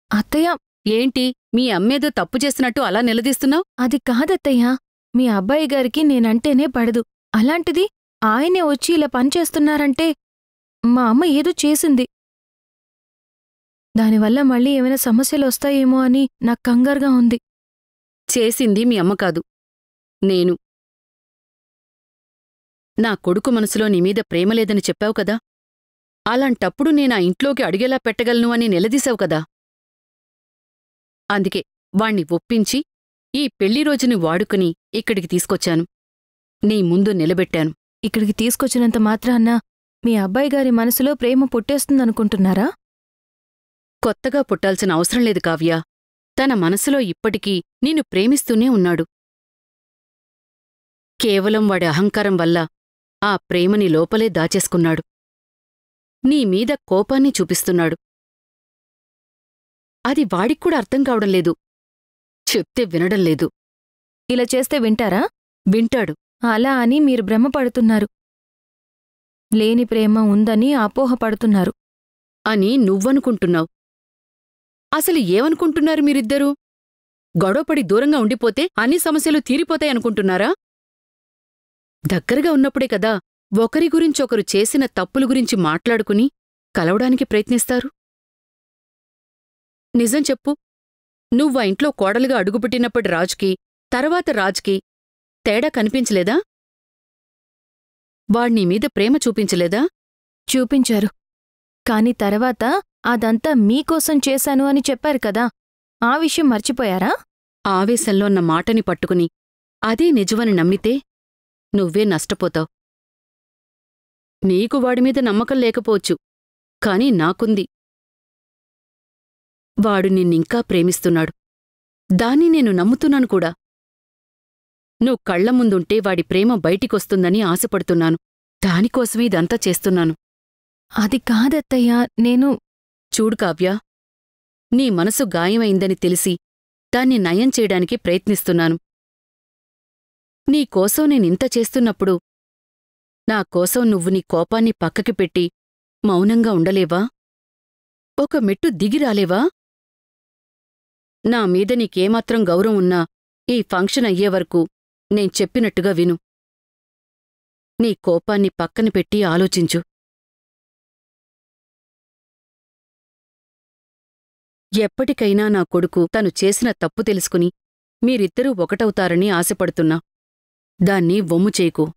అత్తయ్య ఏంటి మీ అమ్మేదో తప్పు చేసినట్టు అలా నిలదీస్తున్నావు అది కాదత్తయ్య మీ అబ్బాయి గారికి నేనంటేనే పడదు అలాంటిది ఆయనే వచ్చి ఇలా పనిచేస్తున్నారంటే మా అమ్మ ఏదో చేసింది దానివల్ల మళ్ళీ ఏమైనా సమస్యలు వస్తాయేమో అని నాకు కంగారుగా ఉంది చేసింది మీ అమ్మ కాదు నేను నా కొడుకు మనసులో నీ మీద ప్రేమ లేదని చెప్పావు కదా అలాంటప్పుడు నేనా ఇంట్లోకి అడిగేలా పెట్టగలను అని నిలదీశావు కదా అందుకే వాణ్ణి ఒప్పించి ఈ పెళ్లి రోజుని వాడుకుని ఇక్కడికి తీసుకొచ్చాను నీ ముందు నిలబెట్టాను ఇక్కడికి తీసుకొచ్చినంత మాత్రాన్న మీ అబ్బాయి గారి మనసులో ప్రేమ పుట్టేస్తుందనుకుంటున్నారా కొత్తగా పుట్టాల్సిన అవసరం లేదు కావ్య తన మనసులో ఇప్పటికీ నిన్ను ప్రేమిస్తూనే ఉన్నాడు కేవలం వాడి అహంకారం వల్ల ఆ ప్రేమని లోపలే దాచేసుకున్నాడు నీ మీద కోపాన్ని చూపిస్తున్నాడు అది వాడిక్కూడా అర్థం కావడం లేదు చెప్తే వినడం లేదు ఇలా చేస్తే వింటారా వింటాడు అలా అని మీరు భ్రమపడుతున్నారు లేని ప్రేమ ఉందని అపోహపడుతున్నారు అని నువ్వనుకుంటున్నావు అసలు ఏమనుకుంటున్నారు మీరిద్దరూ గొడవపడి దూరంగా ఉండిపోతే అన్ని సమస్యలు తీరిపోతాయనుకుంటున్నారా దగ్గరగా ఉన్నప్పుడే కదా ఒకరి గురించొకరు చేసిన తప్పుల గురించి మాట్లాడుకుని కలవడానికి ప్రయత్నిస్తారు నిజం చెప్పు నువ్వా ఇంట్లో కోడలుగా అడుగుపెట్టినప్పటి రాజుకి తర్వాత రాజుకి తేడా కనిపించలేదా వాణ్ణీ మీద ప్రేమ చూపించలేదా చూపించారు కాని తర్వాత అదంతా మీకోసం చేశాను అని చెప్పారు కదా ఆ విషయం మర్చిపోయారా ఆవేశంలో ఉన్న మాటని పట్టుకుని అదే నిజమని నమ్మితే నువ్వే నష్టపోతావు నీకు వాడిమీద నమ్మకం లేకపోవచ్చు కాని నాకుంది వాడు నిన్నింకా ప్రేమిస్తున్నాడు దాన్ని నేను నమ్ముతున్నాను కూడా నువ్వు కళ్ల ముందుంటే వాడి ప్రేమ బయటికొస్తుందని ఆశపడుతున్నాను దానికోసమే ఇదంతా చేస్తున్నాను అది కాదత్తయ్యా నేను చూడు కావ్య నీ మనసు గాయమైందని తెలిసి దాన్ని నయం చేయడానికి ప్రయత్నిస్తున్నాను నీకోసం నేనింత చేస్తున్నప్పుడు నా కోసం నువ్వు నీ కోపాన్ని పక్కకి పెట్టి మౌనంగా ఉండలేవా ఒక మెట్టు దిగిరాలేవా నా మీద నీకేమాత్రం గౌరవం ఉన్నా ఈ ఫంక్షన్ అయ్యే వరకు నేను చెప్పినట్టుగా విను నీ కోపాన్ని పక్కన పెట్టి ఆలోచించు ఎప్పటికైనా నా కొడుకు తను చేసిన తప్పు తెలుసుకుని మీరిద్దరూ ఒకటవుతారని ఆశపడుతున్నా దాన్ని వమ్ము చేయకు